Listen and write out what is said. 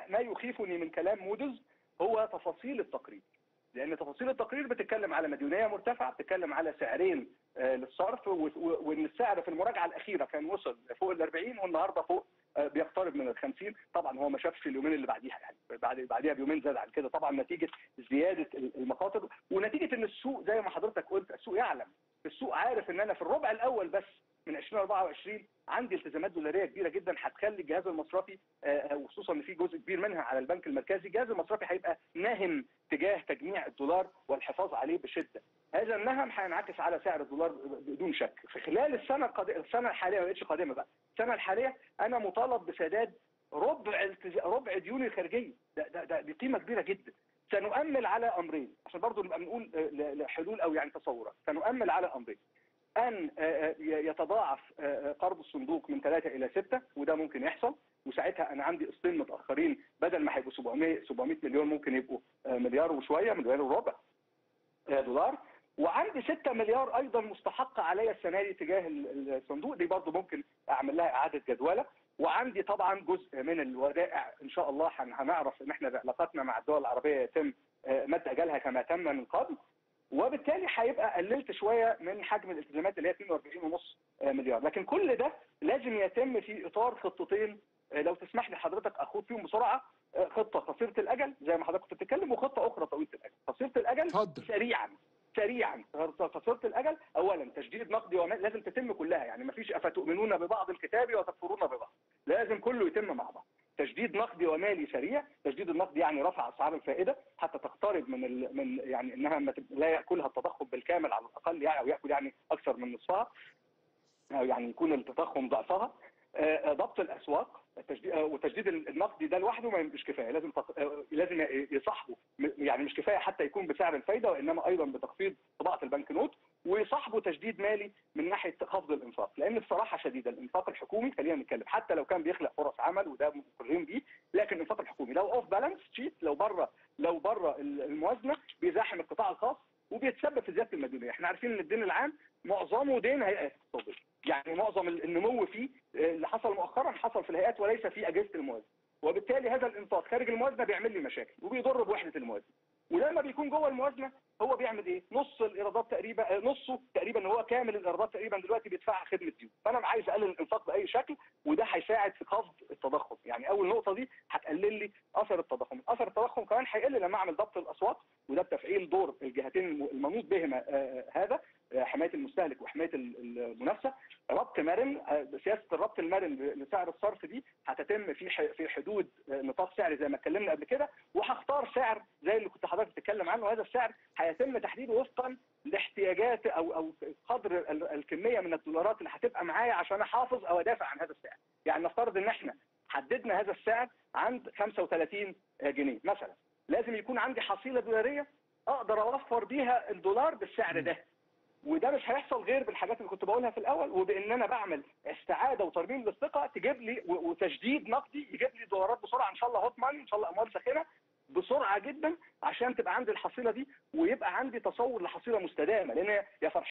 ما يخيفني من كلام مودز هو تفاصيل التقرير لان تفاصيل التقرير بتتكلم على مديونيه مرتفعه بتتكلم على سعرين آه، للصرف و- و- وان السعر في المراجعه الاخيره كان وصل فوق ال 40 والنهارده فوق آه، بيقترب من ال 50 طبعا هو ما شافش اليومين اللي بعديها يعني بعد بعديها بيومين زاد عن كده طبعا نتيجه زياده المخاطر ونتيجه ان السوق زي ما حضرتك قلت السوق يعلم السوق عارف ان انا في الربع الاول بس من 2024 عندي التزامات دولاريه كبيره جدا هتخلي الجهاز المصرفي آه، وخصوصا ان في جزء كبير منها على البنك المركزي الجهاز المصرفي هيبقى ناهم تجاه تجميع الدولار والحفاظ عليه بشده هذا النهم هينعكس على سعر الدولار بدون شك في خلال السنه القادمه السنه الحاليه ما بقتش قادمه بقى السنه الحاليه انا مطالب بسداد ربع التز... ربع ديوني الخارجيه ده, ده, ده دي قيمه كبيره جدا سنؤمل على امرين عشان برضو نبقى بنقول آه، ل- لحلول او يعني تصورات سنؤمل على امرين ان آه، آه، يتضاعف آه، آه، قرض الصندوق من 3 الى 6 وده ممكن يحصل وساعتها انا عندي قسطين متاخرين بدل ما هيبقوا 700 700 مليون ممكن يبقوا آه، مليار وشويه مليار وربع آه، دولار وعندي 6 مليار ايضا مستحقه عليا السنه دي تجاه ال- الصندوق دي برضو ممكن اعمل لها اعاده جدوله وعندي طبعا جزء من الودائع ان شاء الله هن- هنعرف ان احنا علاقاتنا مع الدول العربيه يتم آه، مد اجلها كما تم من قبل وبالتالي هيبقى قللت شويه من حجم الالتزامات اللي هي 42.5 مليار لكن كل ده لازم يتم في اطار خطتين آه، لو تسمح لي حضرتك اخوض فيهم بسرعه آه، خطه قصيره الاجل زي ما حضرتك كنت بتتكلم وخطه اخرى طويله الاجل قصيره الاجل اتفضل. سريعا سريعا قصيره الاجل اولا تجديد نقدي وما لازم تتم كلها يعني ما فيش افتؤمنون ببعض الكتاب وتكفرون ببعض لازم كله يتم مع بعض تجديد نقدي ومالي سريع تجديد النقد يعني رفع اسعار الفائده حتى تقترب من ال... من يعني انها ما تب... لا ياكلها التضخم بالكامل على الاقل يعني او ياكل يعني اكثر من نصفها او يعني يكون التضخم ضعفها آه، ضبط الاسواق التجديد آه، وتجديد النقدي ده لوحده ما مش كفايه لازم تق... آه، لازم يصاحبه م- يعني مش كفايه حتى يكون بسعر الفايده وانما ايضا بتخفيض طباعه البنك نوت ويصاحبه تجديد مالي من ناحيه خفض الانفاق لان بصراحه شديده الانفاق الحكومي خلينا نتكلم حتى لو كان بيخلق فرص عمل وده مقرين بيه لكن الانفاق الحكومي لو اوف بالانس شيت لو بره لو بره الموازنه بيزاحم القطاع الخاص وبيتسبب في زياده المديونيه احنا عارفين ان الدين العام معظمه دين هيئات اقتصاديه يعني معظم النمو فيه آه، اللي حصل مؤخرا حصل في الهيئات وليس في اجهزه الموازنه وبالتالي هذا الانفاق خارج الموازنه بيعمل لي مشاكل وبيضر بوحده الموازنه ولما بيكون جوه الموازنه هو بيعمل ايه؟ نص الايرادات تقريبا آه، نصه تقريبا هو كامل الايرادات تقريبا دلوقتي بيدفعها خدمه ديون، فانا عايز اقلل الانفاق باي شكل وده هيساعد في خفض التضخم، يعني اول نقطه دي هتقلل لي اثر التضخم، اثر التضخم كمان هيقل لما اعمل ضبط الاصوات وده بتفعيل دور الجهتين الم- المنوط بهما آه، هذا آه، حمايه المستهلك وحمايه ال- المنافسه ربط مرن آه، سياسه الربط المرن ل- لسعر الصرف دي هتتم في ح- في حدود آه، نطاق سعري زي ما اتكلمنا قبل كده وهختار سعر زي اللي كنت حضرتك بتتكلم عنه هذا السعر هيتم تحديده وفقا لاحتياجات او او قدر ال- الكميه من الدولارات اللي هتبقى معايا عشان احافظ او ادافع عن هذا السعر يعني نفترض ان احنا حددنا هذا السعر عند 35 جنيه مثلا لازم يكون عندي حصيله دولاريه اقدر اوفر بيها الدولار بالسعر ده وده مش هيحصل غير بالحاجات اللي كنت بقولها في الاول وبان انا بعمل استعاده وترميم للثقه تجيب لي و- وتجديد نقدي يجيب لي دولارات بسرعه ان شاء الله هوت ماني ان شاء الله اموال ساخنه بسرعه جدا عشان تبقى عندي الحصيله دي ويبقى عندي تصور لحصيله مستدامه لان يا فرحان